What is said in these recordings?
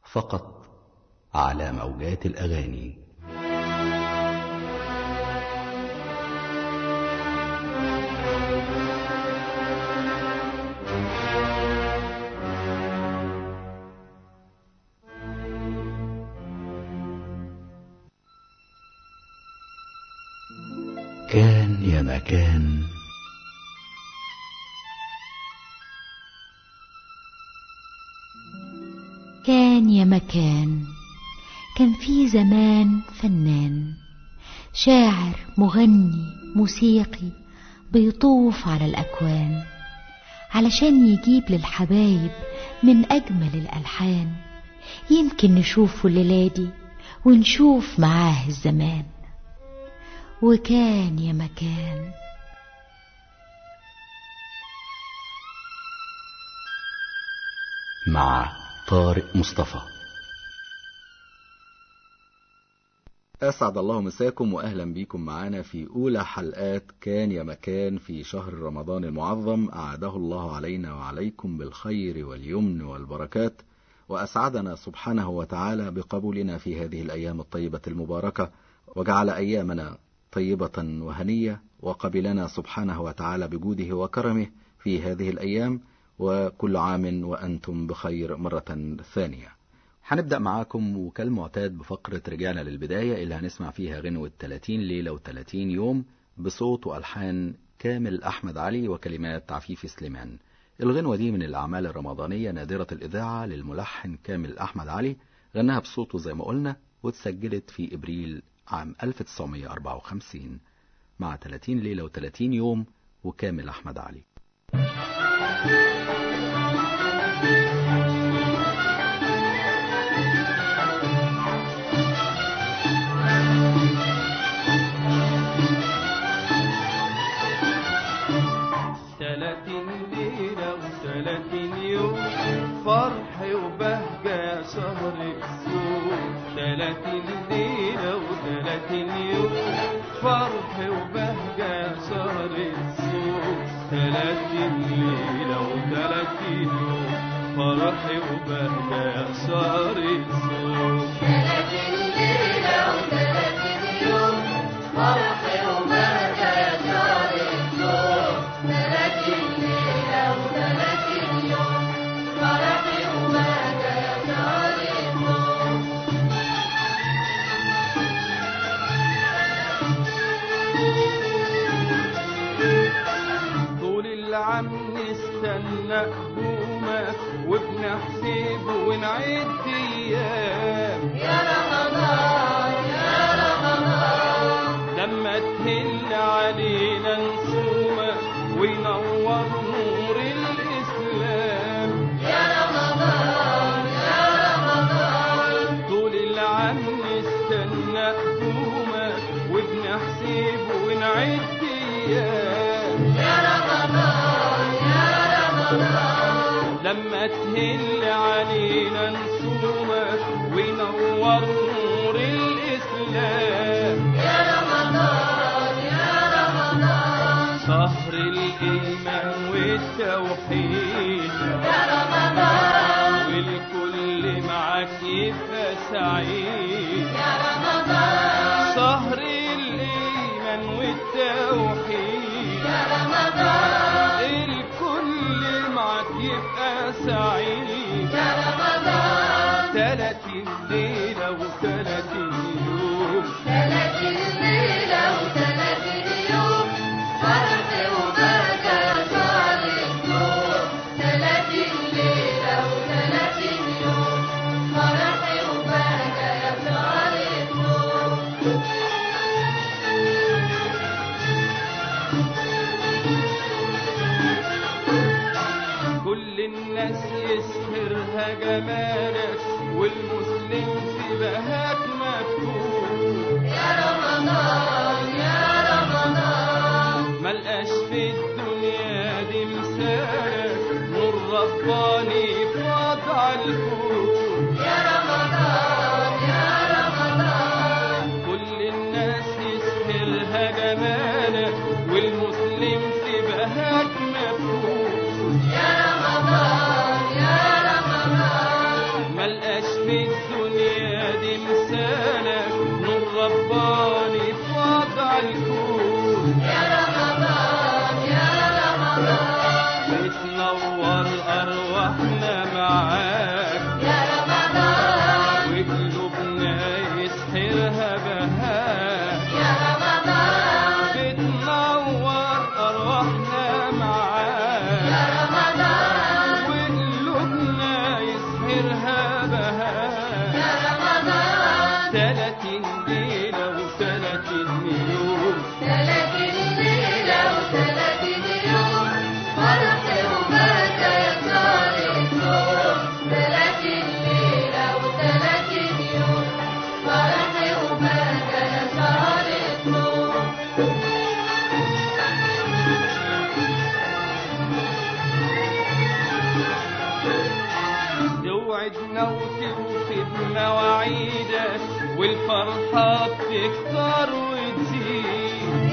فقط على موجات الأغاني كان يا مكان كان يا مكان كان في زمان فنان شاعر مغني موسيقي بيطوف على الأكوان علشان يجيب للحبايب من أجمل الألحان يمكن نشوفه الليلة دي ونشوف معاه الزمان وكان يا مكان مع طارق مصطفى أسعد الله مساكم وأهلا بكم معنا في أولى حلقات كان يا مكان في شهر رمضان المعظم أعاده الله علينا وعليكم بالخير واليمن والبركات وأسعدنا سبحانه وتعالى بقبولنا في هذه الأيام الطيبة المباركة وجعل أيامنا طيبة وهنية وقبلنا سبحانه وتعالى بجوده وكرمه في هذه الأيام وكل عام وأنتم بخير مرة ثانية هنبدأ معاكم وكالمعتاد بفقرة رجعنا للبداية اللي هنسمع فيها غنوة 30 ليلة و30 يوم بصوت وألحان كامل أحمد علي وكلمات عفيف سليمان الغنوة دي من الأعمال الرمضانية نادرة الإذاعة للملحن كامل أحمد علي غناها بصوته زي ما قلنا واتسجلت في إبريل عام 1954 مع 30 ليلة و30 يوم وكامل أحمد علي تلاتين ليلة وتلاتين يوم فرح وبهجة شهر السوق تلاتين ليلة وتلاتين يوم فرح وبهجة شهر السوق تلاتين ليلة وتلاتين يوم فرح وبهجة شهر السوق طول العام نستنى قدومك وبنحسب ونعد ايام يا رمضان يا رمضان لما تهل علينا نصومك وينور نور الاسلام يا رمضان يا رمضان طول العام نستنى قدومك وبنحسب ونعد ايام لما تهل علينا نصومك وينور نور الإسلام يا رمضان يا رمضان شهر الإيمان والتوحيد يا رمضان والكل معاك يبقى سعيد يا رمضان شهر الإيمان والتوحيد يا رمضان الكل معاك يبقى سعيد يا رمضان تلاتين ليلة وتلاتين يوم تلاتين ليلة وتلاتين يوم فرح وبركة يا شهر النور تلاتين ليلة وتلاتين يوم فرح وبركة يا شهر النور كل الناس يسهرها جمالك والمسلم في بهاك مفتوح يا رمضان يا رمضان ملقاش في الدنيا دي مثالك نور رباني في وضع الكون يا رمضان يا رمضان كل الناس يسهرها جمالك والمسلم في بهاك مفتوح يا رمضان يا رمضان ملقاش في توعدنا وتوفي بمواعيدك والفرحة بتكتر وتزيد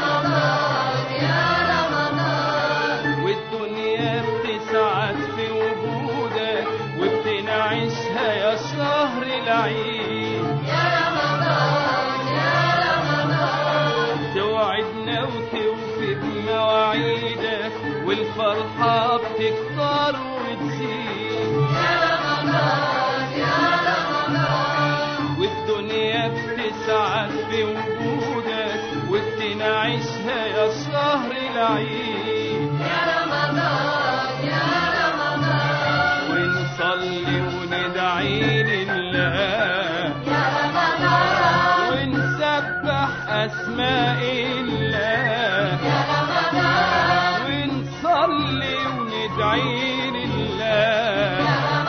والدنيا بتسعد في وجودك وبتنعشها يا شهر العيد توعدنا وتوفي بمواعيدك والفرحة بتكتر وتزيد والدنيا بتسعد بوجودك وبتنعشها يا شهر العيد ونصلي وندعي لله ونسبح أسماء الله ونصلي وندعي لله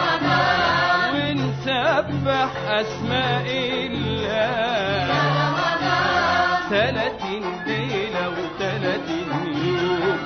ونسبح أسماء الله ثلاثين ليلة وثلاثين يوم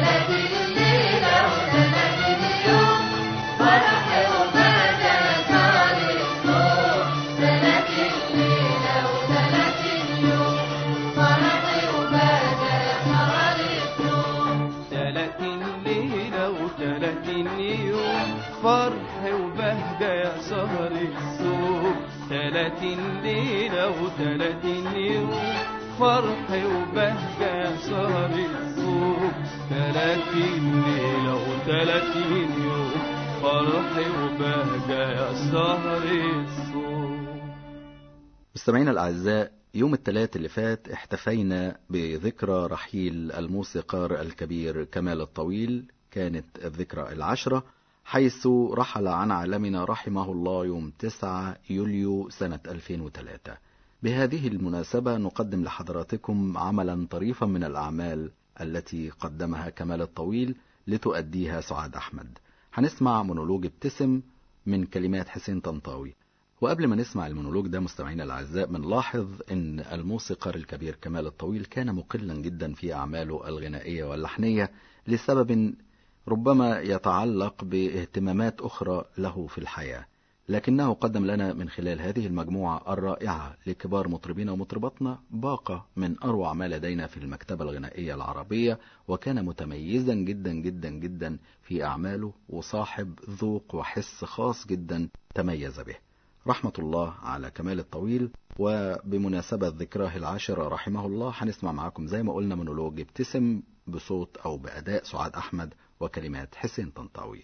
ثلاثين ليلة وثلاثين يوم فرح وبهجة يا شهر الصوم ثلاثين ليلة وثلاثين يوم فرح وبهجة يا شهر الصوم ثلاثين ليلة وثلاثين يوم فرح وبهجة يا شهر الصوم مستمعينا الأعزاء يوم الثلاث اللي فات احتفينا بذكرى رحيل الموسيقار الكبير كمال الطويل كانت الذكرى العشرة حيث رحل عن عالمنا رحمه الله يوم 9 يوليو سنة 2003 بهذه المناسبة نقدم لحضراتكم عملا طريفا من الأعمال التي قدمها كمال الطويل لتؤديها سعاد أحمد هنسمع مونولوج ابتسم من كلمات حسين طنطاوي وقبل ما نسمع المونولوج ده مستمعينا الاعزاء بنلاحظ ان الموسيقار الكبير كمال الطويل كان مقلا جدا في اعماله الغنائيه واللحنيه لسبب ربما يتعلق باهتمامات اخرى له في الحياه لكنه قدم لنا من خلال هذه المجموعه الرائعه لكبار مطربينا ومطرباتنا باقه من اروع ما لدينا في المكتبه الغنائيه العربيه وكان متميزا جدا جدا جدا في اعماله وصاحب ذوق وحس خاص جدا تميز به رحمة الله على كمال الطويل وبمناسبة ذكراه العاشرة رحمه الله هنسمع معاكم زي ما قلنا مونولوج ابتسم بصوت أو بأداء سعاد أحمد وكلمات حسين طنطاوي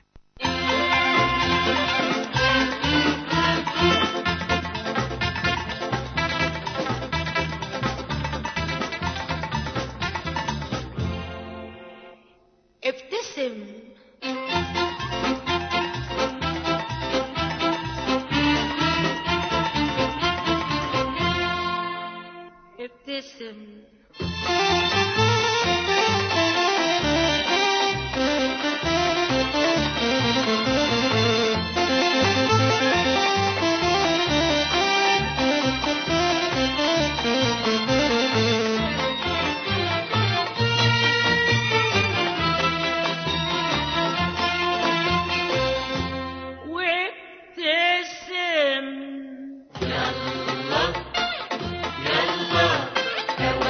ابتسم ابتسم وابتسم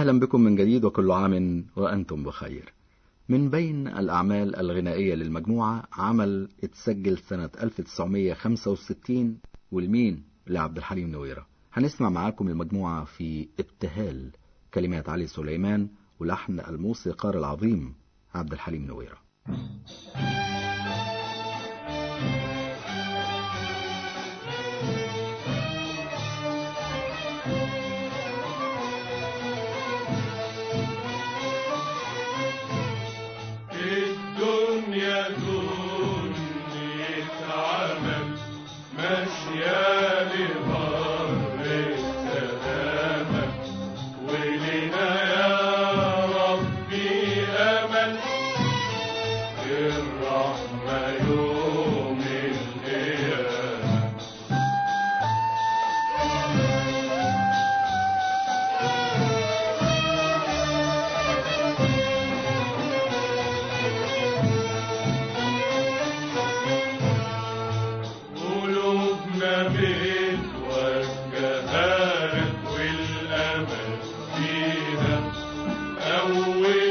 أهلا بكم من جديد وكل عام وأنتم بخير من بين الأعمال الغنائية للمجموعة عمل اتسجل سنة 1965 والمين لعبد الحليم نويرة هنسمع معاكم المجموعة في ابتهال كلمات علي سليمان ولحن الموسيقار العظيم عبد الحليم نويرة الدنيا دنيا عمل ماشية لبر السلامة ولنا يا ربي أمل الرحمة يوم القيامة قلوبنا بتوجهها لك والأمل فيها أول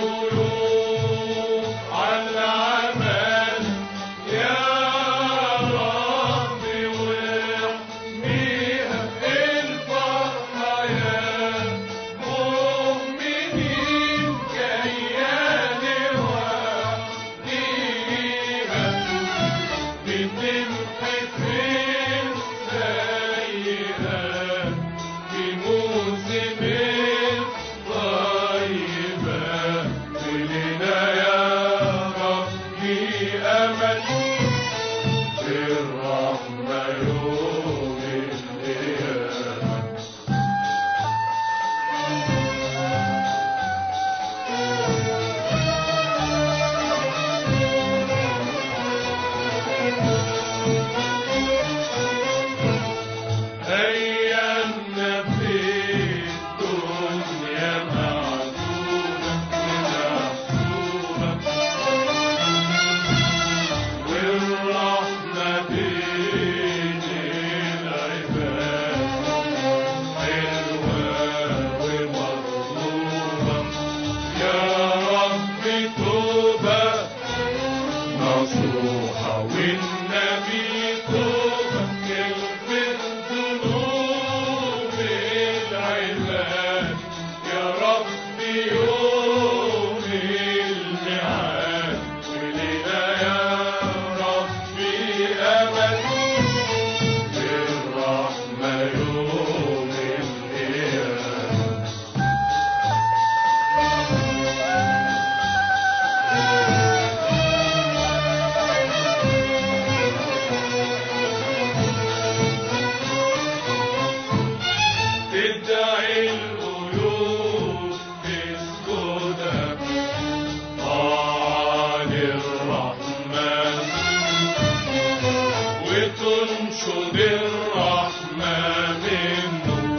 قلوب على العمل يا رب واحميها الفرحة يا مؤمنين كيان وحديها بتمحي في السيئات في موسم الطيبات ولنا يا ربي أمل في الرحمة يوم القيامة أيامنا في الدنيا معدودة ومحسوبة والرحمة بين العباد حلوة ومطلوبة يا رب توبة نصوحة والنبي توبة يغفر ذنوب العباد يا رب يوم الميعاد ولنا يا ربي أمل بالرحمة يوم القيامة تدعي القلوب تسجد طال الرحمن وتنشد الرحمة منه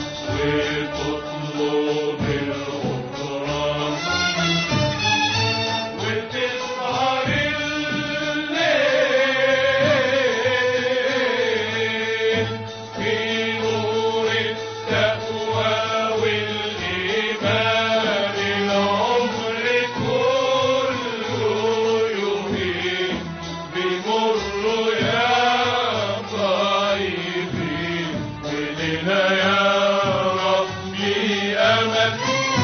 وتطلب الغفران وتسهر الليل في نور التقوى والإيمان العمر كله يهين بمر يا طيبين ولنا يا ربي أمل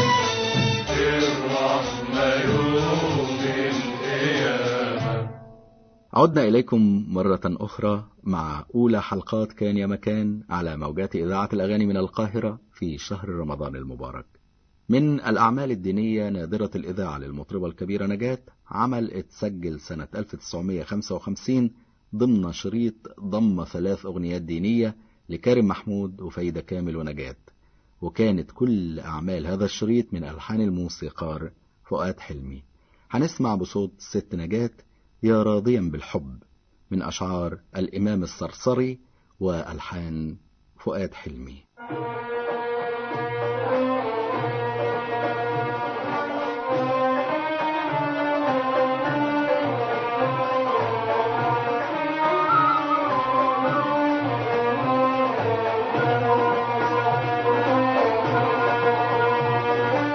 الرحمة يوم القيامة عدنا إليكم مرة أخرى مع أولى حلقات كان يا مكان على موجات إذاعة الأغاني من القاهرة في شهر رمضان المبارك من الأعمال الدينية نادرة الإذاعة للمطربة الكبيرة نجاة عمل اتسجل سنة 1955 ضمن شريط ضم ثلاث أغنيات دينية لكارم محمود وفايدة كامل ونجاة وكانت كل أعمال هذا الشريط من ألحان الموسيقار فؤاد حلمي هنسمع بصوت ست نجاة يا راضيا بالحب من أشعار الإمام الصرصري وألحان فؤاد حلمي يا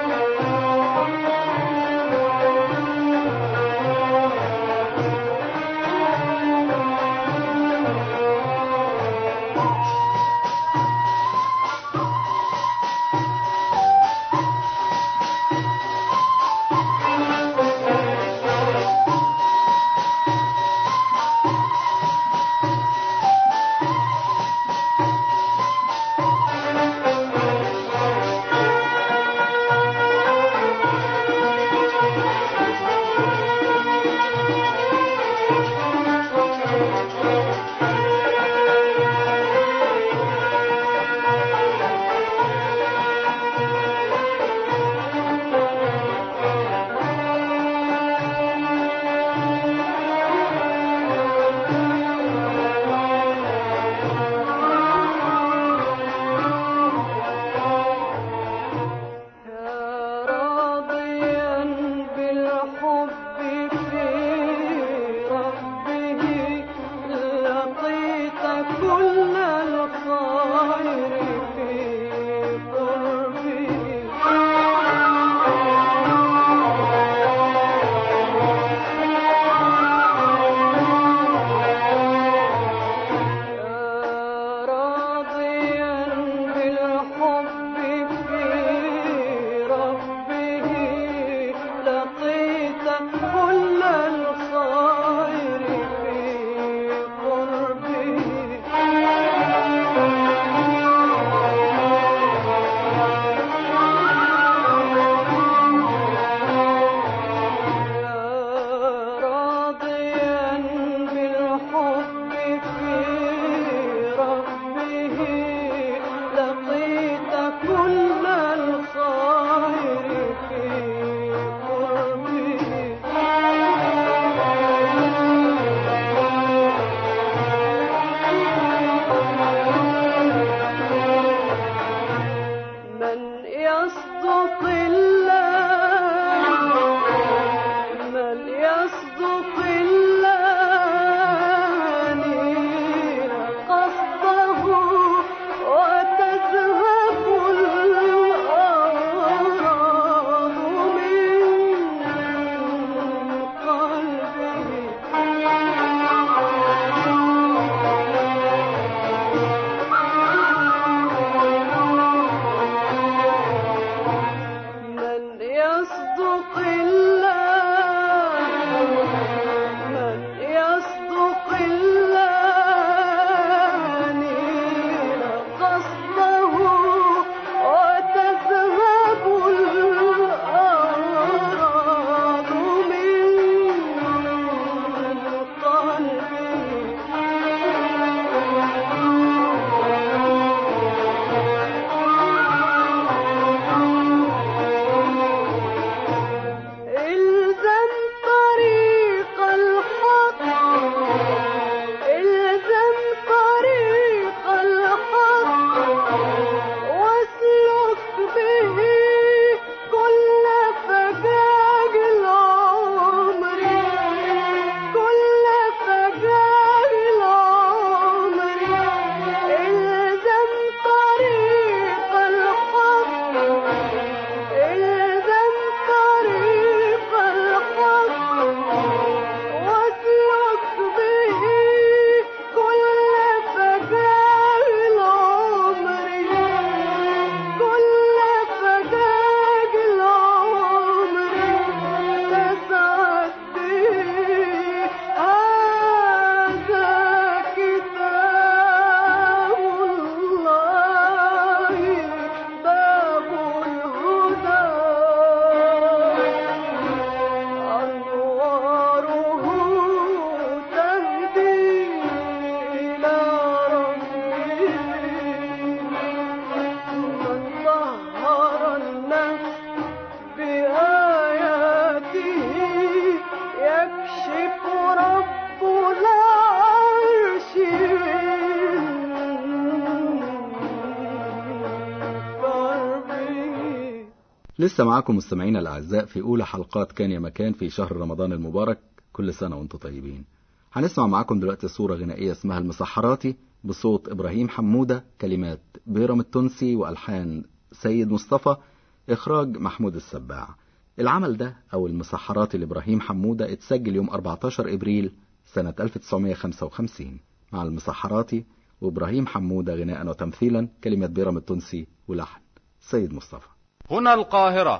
لسه معاكم مستمعينا الأعزاء في أولى حلقات كان يا مكان في شهر رمضان المبارك كل سنة وانتم طيبين هنسمع معاكم دلوقتي صورة غنائية اسمها المسحراتي بصوت إبراهيم حمودة كلمات بيرم التونسي وألحان سيد مصطفى إخراج محمود السباع العمل ده أو المسحراتي لإبراهيم حمودة اتسجل يوم 14 إبريل سنة 1955 مع المسحراتي وإبراهيم حمودة غناء وتمثيلا كلمة بيرم التونسي ولحن سيد مصطفى هنا القاهرة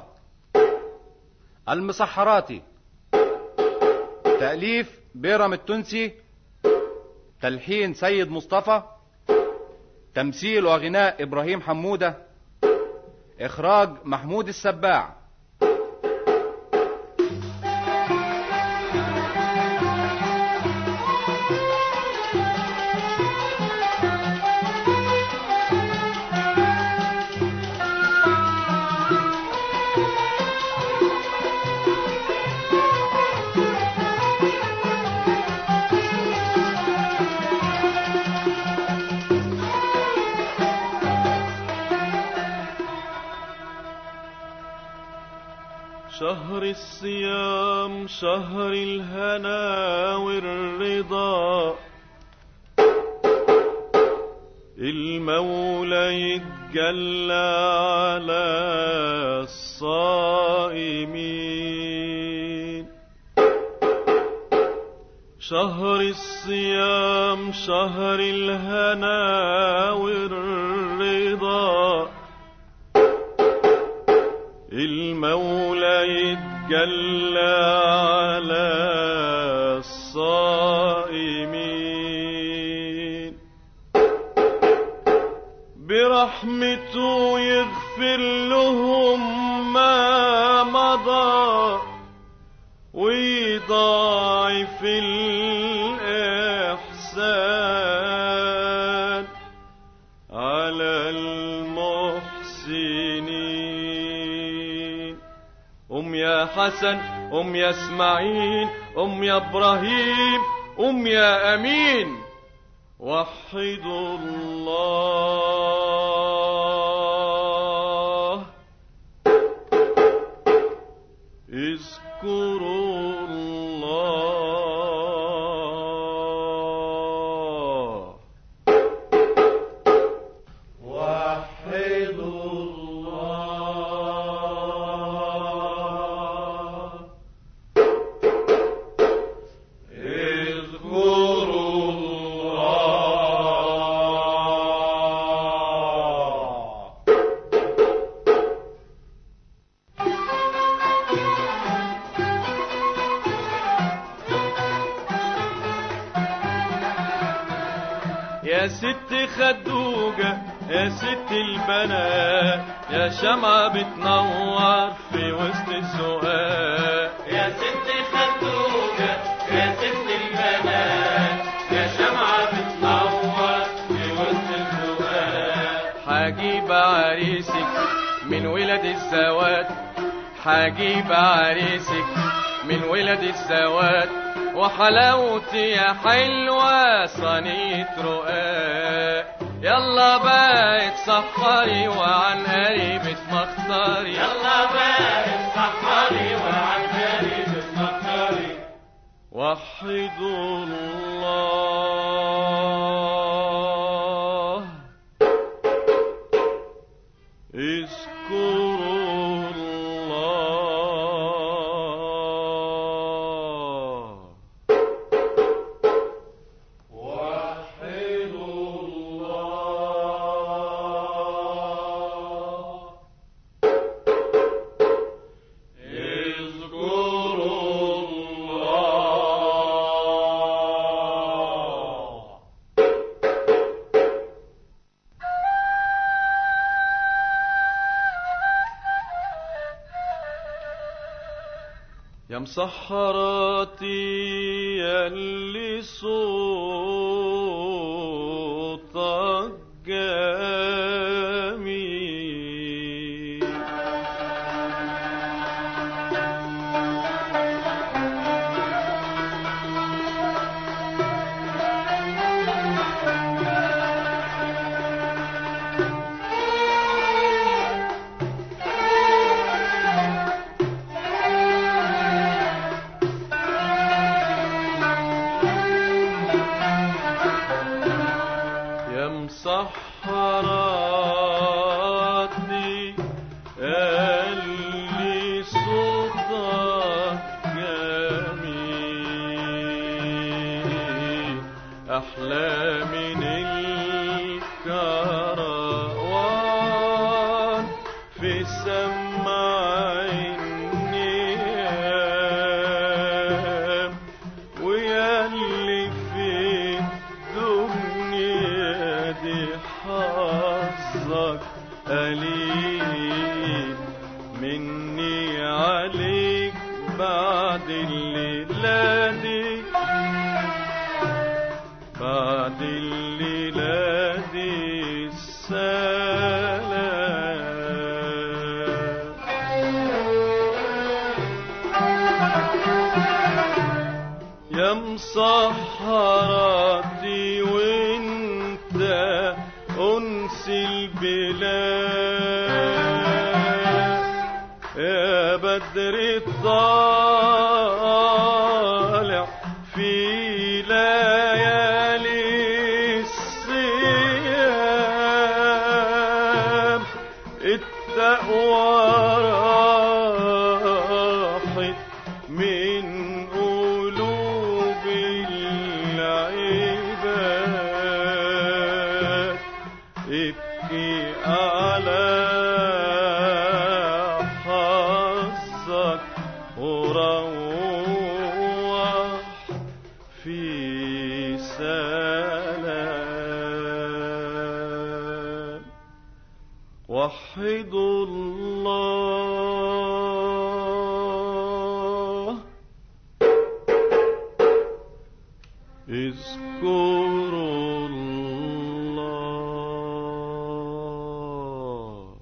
المسحراتي تأليف بيرم التونسي تلحين سيد مصطفى تمثيل وغناء إبراهيم حمودة إخراج محمود السباع شهر الصيام شهر الهنا والرضا المولى يتجلى على الصائمين شهر الصيام شهر الهنا والرضا المولى يتجلى على الصائمين برحمته يغفر لهم ما مضى ويضاعف الإحسان على المحسنين أم يا حسن أم يا اسماعيل أم يا إبراهيم أم يا أمين وحدوا الله اذكروا الله وحدوا الله اذكروا الله يا ست خدوجة يا ست البنات يا شمعة بتنور في وسط السؤال يا ست خدوجة يا ست البنات يا شمعة بتنور في وسط السؤال حجيب عريسك من ولد السواد حجيب عريسك من ولد السواد وحلاوتي يا حلوة صينية رقاق يلا بقى اتسحري وعن قريب اتمخطري يلا بقى اتسحري وعن قريب اتمخطري وحدوا الله اذكروا الله وحدوا الله اذكروا الله يا مسحراتي يلي صوتك جميل سمع النيام ويا اللي في الدنيا دي حظك قليل مني عليك بعد الليلة دي بعد الليلة دي السلام يا مسحراتي وانت انس البلاد يا بدر طالع في ليالي الصيام التقوى راحت من قلوب العباد ابكي على حظك وروح في سلام وحدوا الله اذكروا الله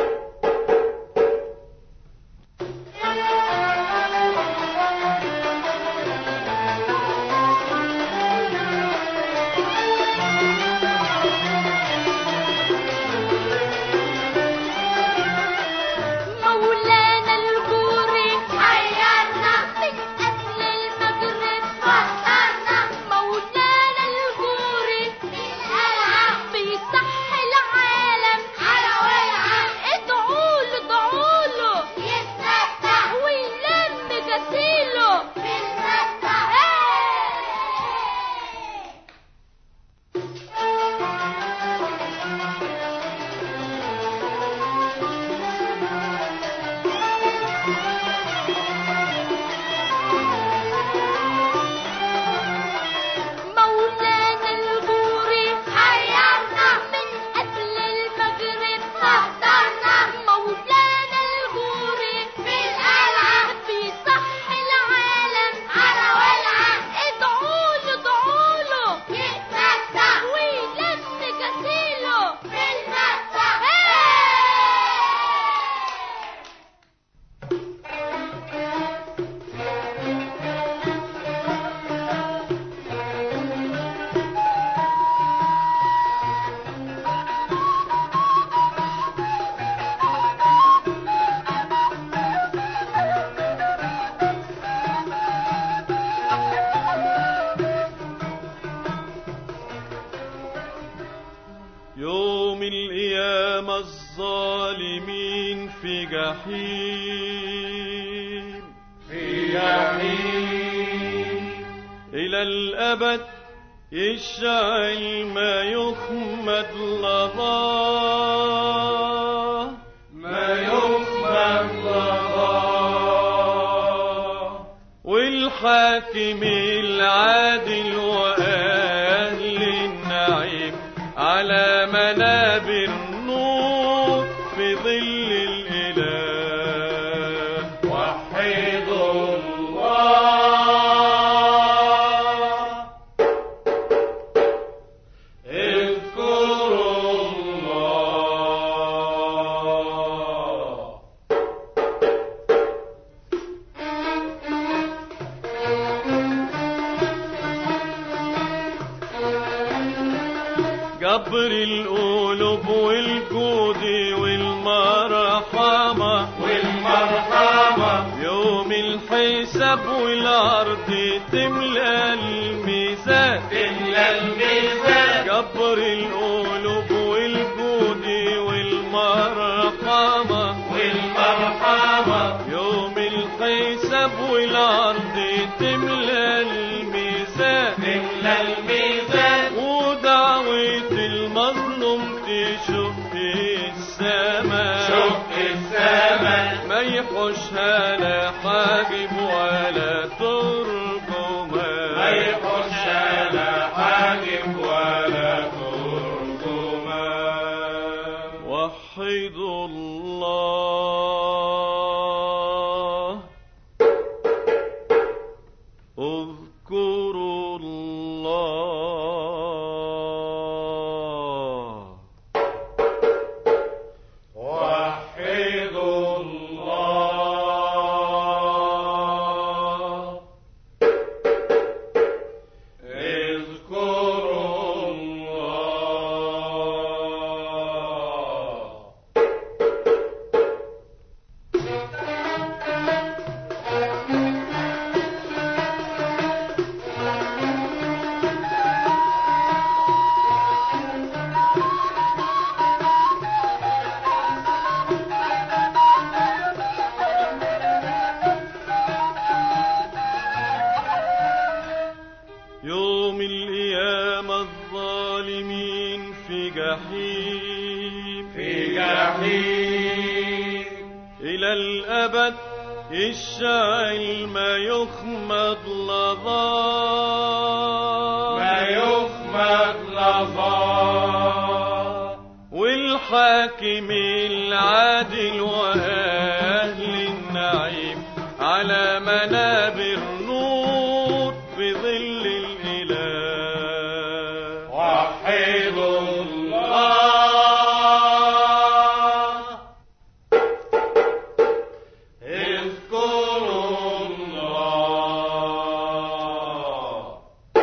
مولانا البوري حيرنا من قبل المغرب فكرنا مولانا البوري القلعة بيصح العالم على ولعة ادعوا له ادعوا له يتمتع ويلم غسيله بالمتع مولانا البوري حيرنا من قبل المغرب فطرنا مولانا البوري في القلعة بيصح العالم على ولعة ادعوا له ادعوا له يتمتع ويلم غسيله بالمتع يوم القيامة الظالمين في جحيم في جحيم إلى الأبد يشعل ما يخمد لظاه ما يخمد لظاه والحاكم العادل وأهل النعيم على منابر نور في ظل الإله وحدوا الله اذكروا الله جبر القلوب والجود والمرحمة والمرحمة يوم الحساب والأرض تملى الميزان تملى الميزان جبر القلوب والجود والمرحمة والمرحمة يوم الحساب والأرض تملى الميزان تملى الميزان ودعوة المظلوم تشق السماء شق السماء يخشها لا حاجب ولا ترجمان ما يخشها لا حاجب ولا ترجمان وحدوا الله اذكروا الله وحدوا الله اذكروا الله يوم القيامة الظالمين في جحيم في جحيم إلى الأبد الشاعل ما يخمد لظى ما يخمد لظى والحاكم العادل وأهل النعيم على منابر نور في ظل الإله وحدوا الله اذكروا الله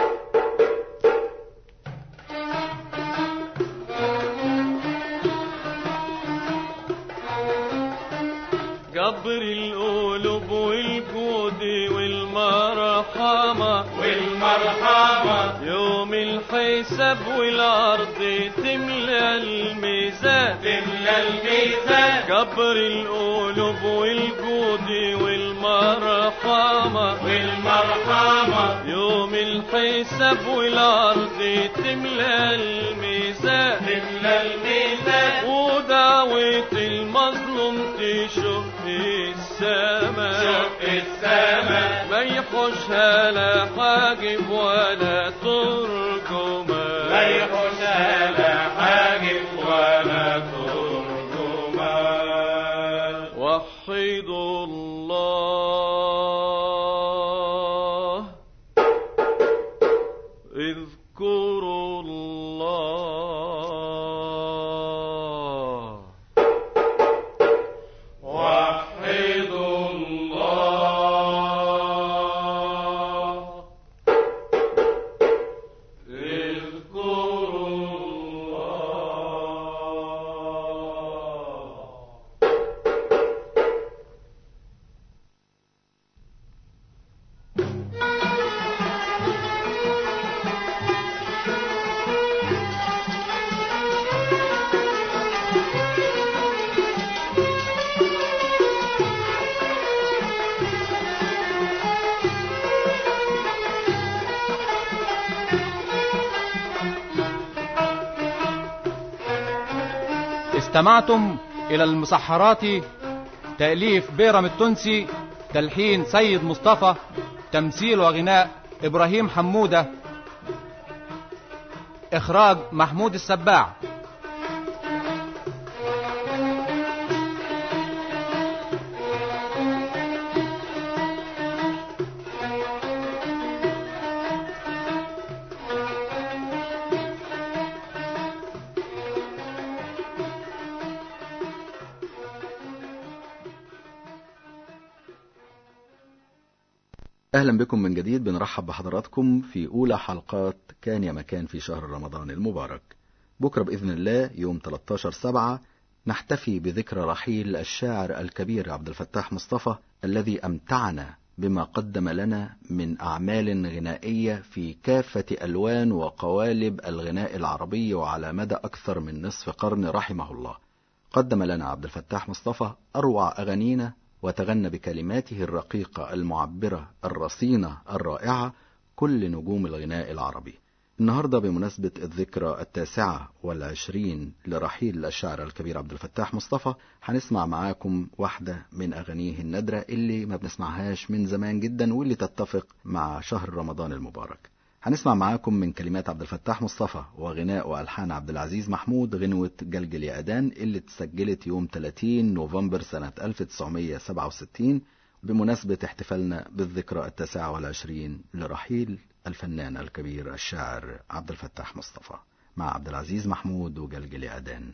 جبر القلوب والجود والمرحمة والمرحمة يوم الحساب والأرض تملى الميزان تملى الميزان جبر القلوب والجود والمرحمة والمرحمة يوم الحساب والأرض تملى الميزان تملى الميزان ودعوة المظلوم تشق السماء شق السماء ما يحوشها لا حاجب ولا ترجمان لا يخشى لا حاجب ولا ترجمان وحدوا الله اذكروا الله وحدوا الله اذكروا الله استمعتم إلى المسحرات تأليف بيرم التونسي تلحين سيد مصطفى تمثيل وغناء إبراهيم حمودة إخراج محمود السباع أهلا بكم من جديد بنرحب بحضراتكم في أولى حلقات كان يا مكان في شهر رمضان المبارك بكرة بإذن الله يوم 13 سبعة نحتفي بذكرى رحيل الشاعر الكبير عبد الفتاح مصطفى الذي أمتعنا بما قدم لنا من أعمال غنائية في كافة ألوان وقوالب الغناء العربي وعلى مدى أكثر من نصف قرن رحمه الله قدم لنا عبد الفتاح مصطفى أروع أغانينا وتغنى بكلماته الرقيقة المعبرة الرصينة الرائعة كل نجوم الغناء العربي النهاردة بمناسبة الذكرى التاسعة والعشرين لرحيل الشاعر الكبير عبد الفتاح مصطفى هنسمع معاكم واحدة من أغانيه النادرة اللي ما بنسمعهاش من زمان جدا واللي تتفق مع شهر رمضان المبارك هنسمع معاكم من كلمات عبد الفتاح مصطفى وغناء وألحان عبد العزيز محمود غنوة جلجل يا أدان اللي اتسجلت يوم 30 نوفمبر سنة 1967 بمناسبة احتفالنا بالذكرى التاسعة والعشرين لرحيل الفنان الكبير الشاعر عبد الفتاح مصطفى مع عبد العزيز محمود وجلجل يا أدان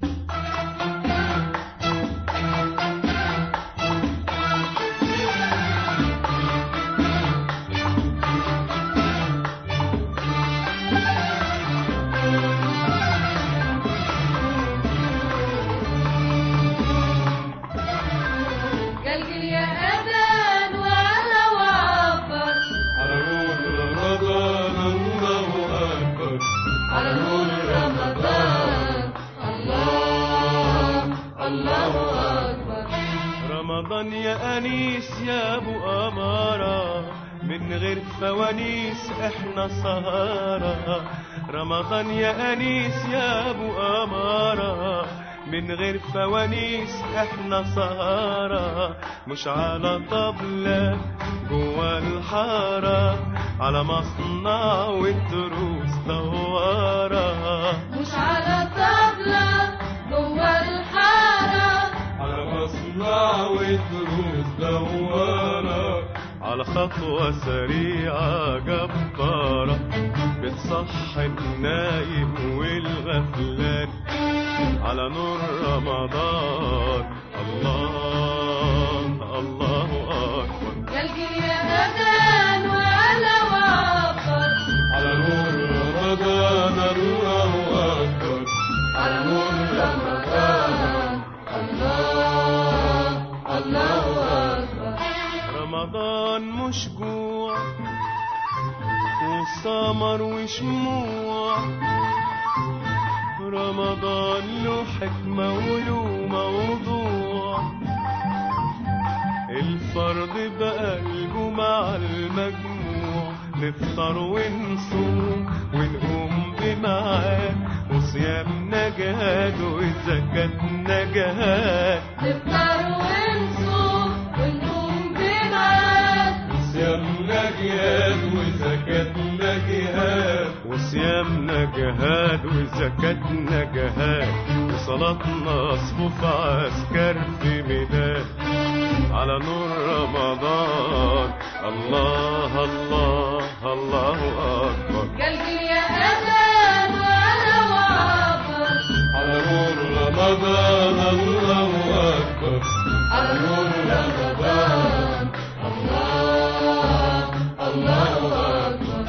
قلقل يا أذان وعلى وعبر على نور رمضان الله أكبر على نور رمضان الله الله أكبر رمضان يا أنيس يا أبو أمارة من غير فوانيس احنا سهارة رمضان يا أنيس يا أبو أمارة من غير فوانيس احنا سهارة مش على طبلة جوا الحارة على مصنع والدروس دوارة مش على طبلة جوا الحارة على مصنع والدروس دوارة على خطوة سريعة جبارة بتصحي النايم والغفلان على نور رمضان الله الله أكبر قلقل يا أذان وعلى وعبر على نور رمضان الله أكبر على نور رمضان الله الله أكبر رمضان مش جوع وسمر وشموع رمضان له حكمة وله موضوع الفرد بقلبه مع المجموع نفطر ونصوم ونقوم بمعاد وصيامنا جهاد وزكاتنا جهاد نفطر ونصوم ونقوم بمعاد صيامنا جهاد وزكاتنا جهاد وصيامنا جهاد وزكاتنا جهاد وصلاتنا صفوف عسكر في ميدان على نور رمضان الله الله الله أكبر قلقل يا أذان وعلى وعبر على نور رمضان الله أكبر على نور رمضان الله الله أكبر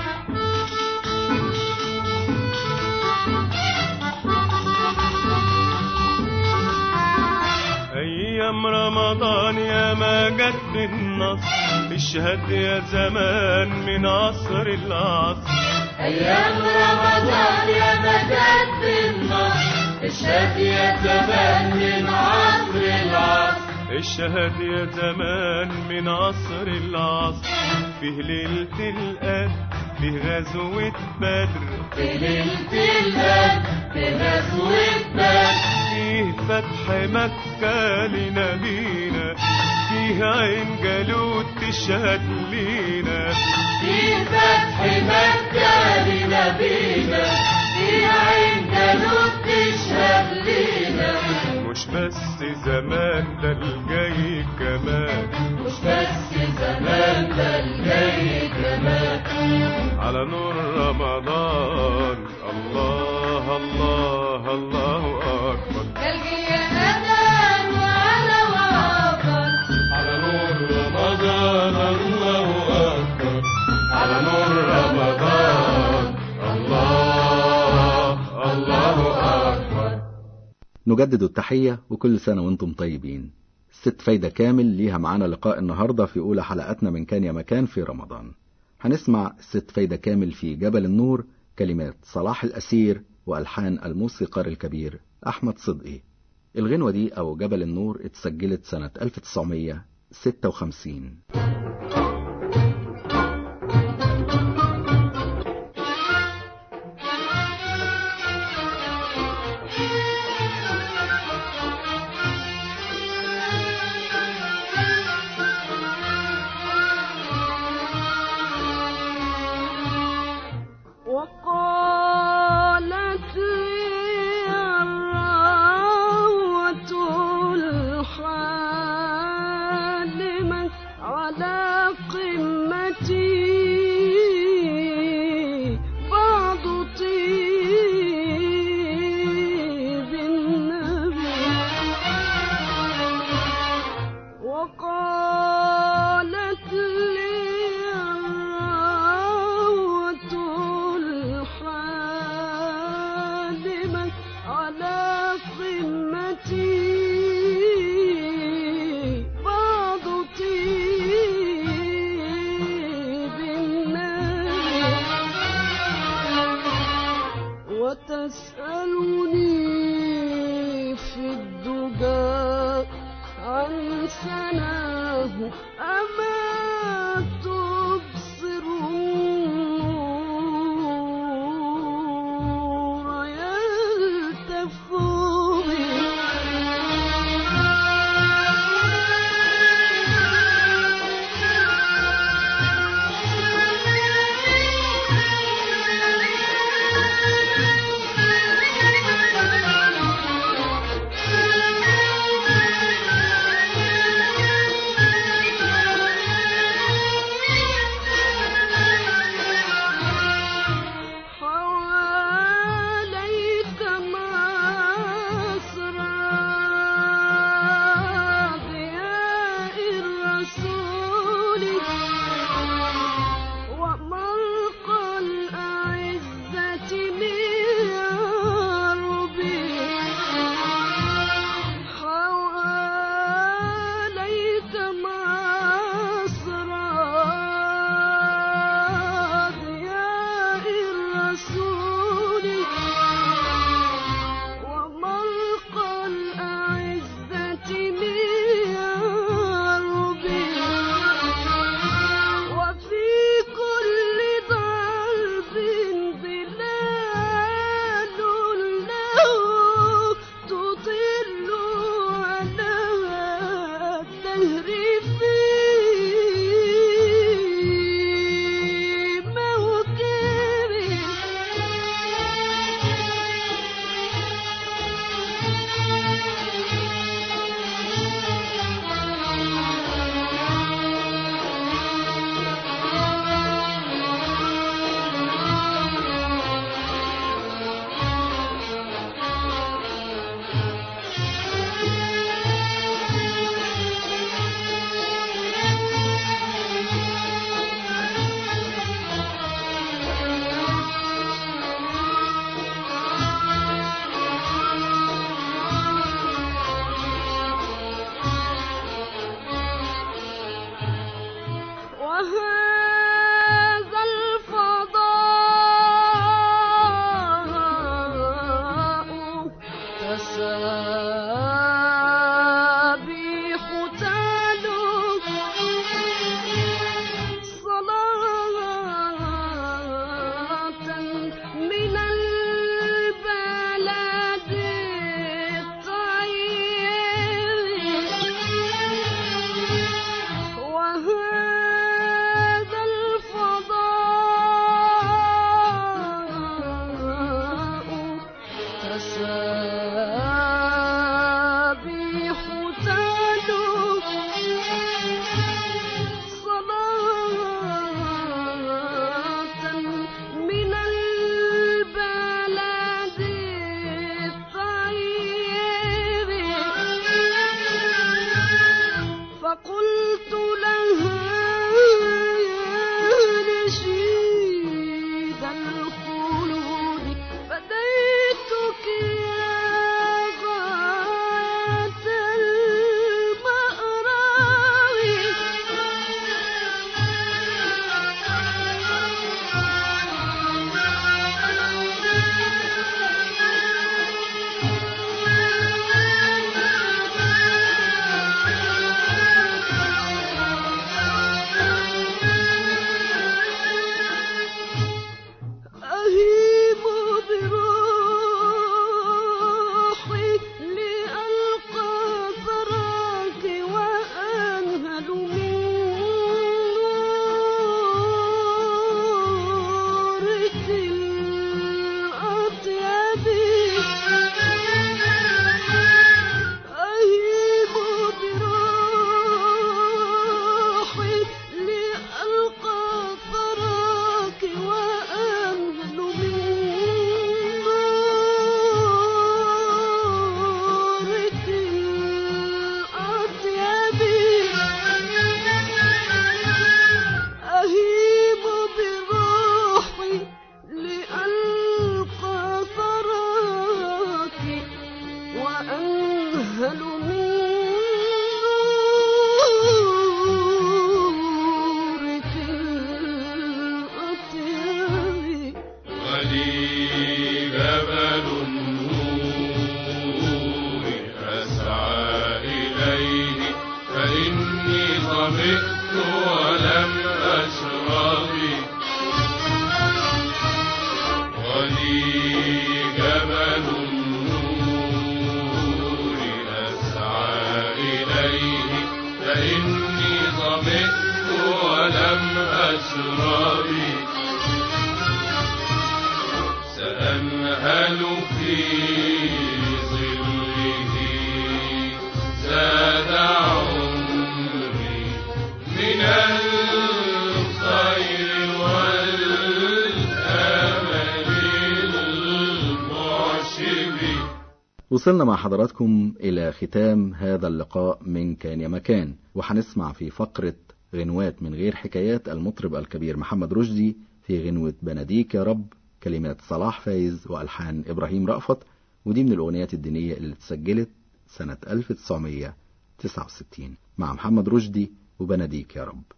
أيام رمضان يا ما جت بالنص اشهد يا زمان من عصر العصر أيام رمضان يا مدد بالنصر اشهد يا زمان من عصر العصر اشهد يا زمان من عصر العصر فيه ليلة القدر فيه غزوة بدر في ليلة الهد في غزوة بدر فيه فتح مكة لنبينا فيه عين جالوت تشهد لينا في فتح مكة لنبينا في عين جالوت تشهد لينا مش بس زمان ده الجاي كمان مش بس زمان ده الجاي كمان على نور رمضان الله الله الله أكبر قلبي يا أذان وعلى وعبر على نور رمضان الله أكبر على نور رمضان الله الله أكبر نجدد التحية وكل سنة وانتم طيبين ست فايدة كامل ليها معانا لقاء النهاردة في أولى حلقاتنا من كان يا مكان في رمضان هنسمع ست فايدة كامل في جبل النور كلمات صلاح الأسير وألحان الموسيقار الكبير أحمد صدقي الغنوة دي أو جبل النور اتسجلت سنة 1956 سناه أما تبصر النور يلتف حواليك مسرى ضياء الرسول وملقى الأعزة من ربي حواليك مسرى ضياء الرسول وملقى الأعزة من ربي وفي كل ضرب ظلال له تطل على الدهر في وهذا الفضاء تسابيح تالو صلاة من البلد الطيب وهذا الفضاء تسابيح تالو صلاة من البلد الطيب فقلت لها يا رشيد الخلود فديتك يا غاية أهيب بروحي لألقى ثراك وأنهل من نورك الأطيب أهيب بروحي لألقى ثراك وأنهل من نورك الأطيب أهيب بروحي لألقى ثراك وأنهل من نورك الأطيب ولي جبل النور أسعى إليه وصلنا مع حضراتكم إلى ختام هذا اللقاء من كان يا مكان وهنسمع في فقرة غنوات من غير حكايات المطرب الكبير محمد رشدي في غنوة بناديك يا رب كلمات صلاح فايز وألحان إبراهيم رأفت ودي من الأغنيات الدينية اللي اتسجلت سنة 1969 مع محمد رشدي وبناديك يا رب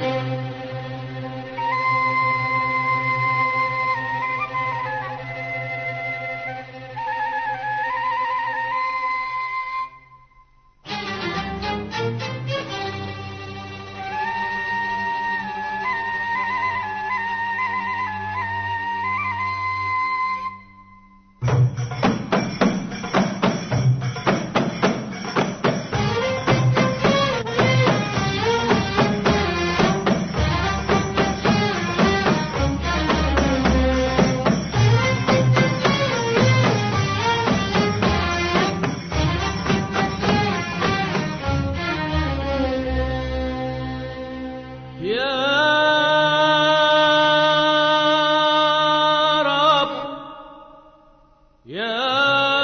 يا رب يا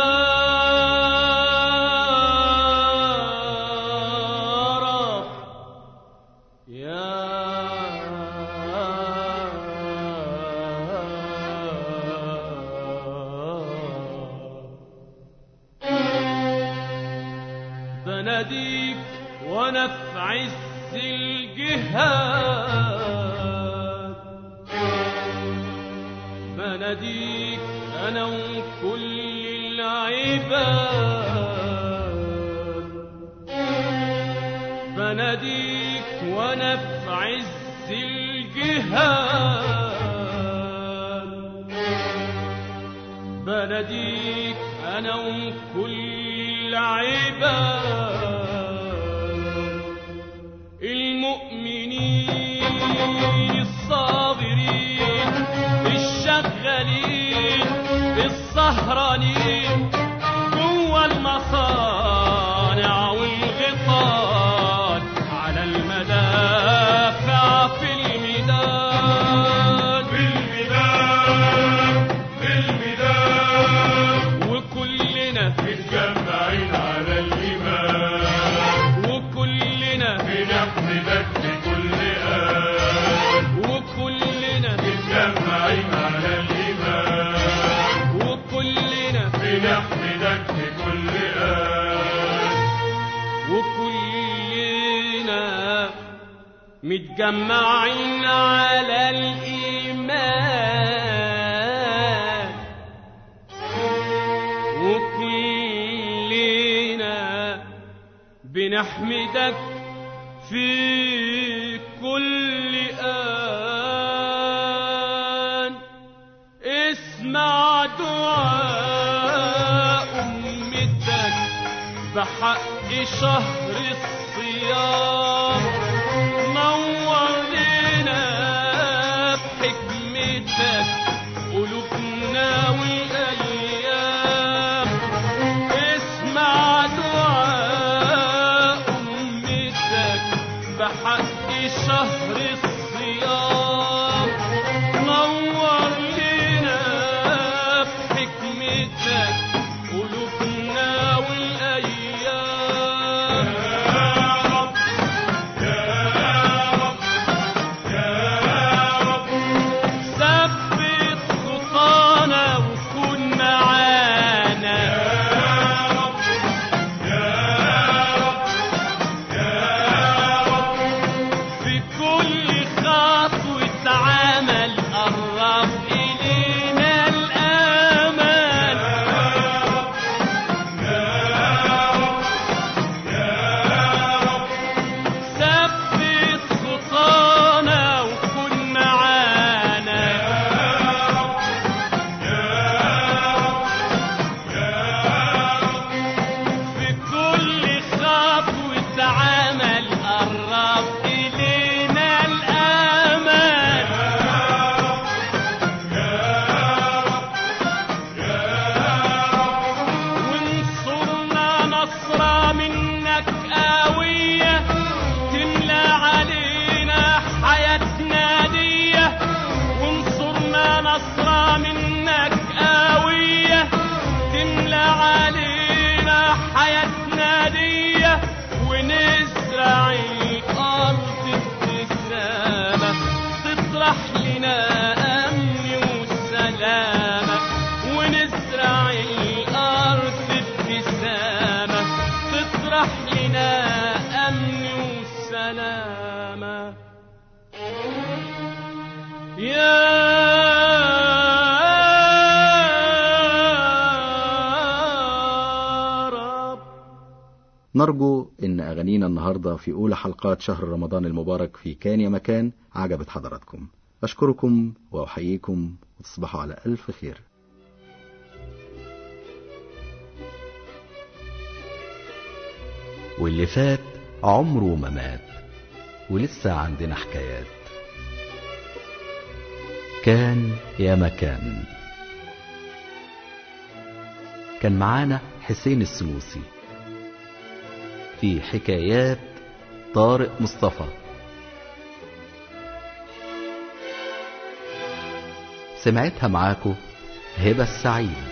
رب يا بناديك وانا في عز الجهاد بناديك انا وكل العباد بناديك وانا في عز الجهاد بناديك انا وكل العباد المؤمنين الصابرين الشغالين السهرانين جوا المصانع والغيطان على المدافع في الميدان في الميدان في الميدان وكلنا متجمعين على الإيمان وكلنا بنحمدك بكل آن وكلنا متجمعين على الإيمان وكلنا بنحمدك بكل آن وكلنا متجمعين على الإيمان وكلنا بنحمدك في كل آن اسمع دعاء أمتك بحق شهر الصيام نور لنا بحكمتك قلوبنا والأيام اسمع دعاء أمتك بحق شهر الصيام نور لنا بحكمتك قلوبنا والأيام ثبت خطانا وكن معانا في كل خطوة عمل قرب إلينا الأمل ثبت خطانا وكن معانا في كل خطوة عمل قرب إلينا الأمل وانصرنا نصرة منك قوية تملى علينا حياتنا دية وانصرنا نصرة منك قوية تملى علينا يفتح لنا أمن وسلامة يا رب نرجو إن أغانينا النهاردة في أولى حلقات شهر رمضان المبارك في كان يا مكان عجبت حضراتكم أشكركم وأحييكم وتصبحوا على ألف خير واللي فات عمره ما مات ولسه عندنا حكايات كان يا مكان كان معانا حسين السنوسي في حكايات طارق مصطفى سمعتها معاكو هبة السعيد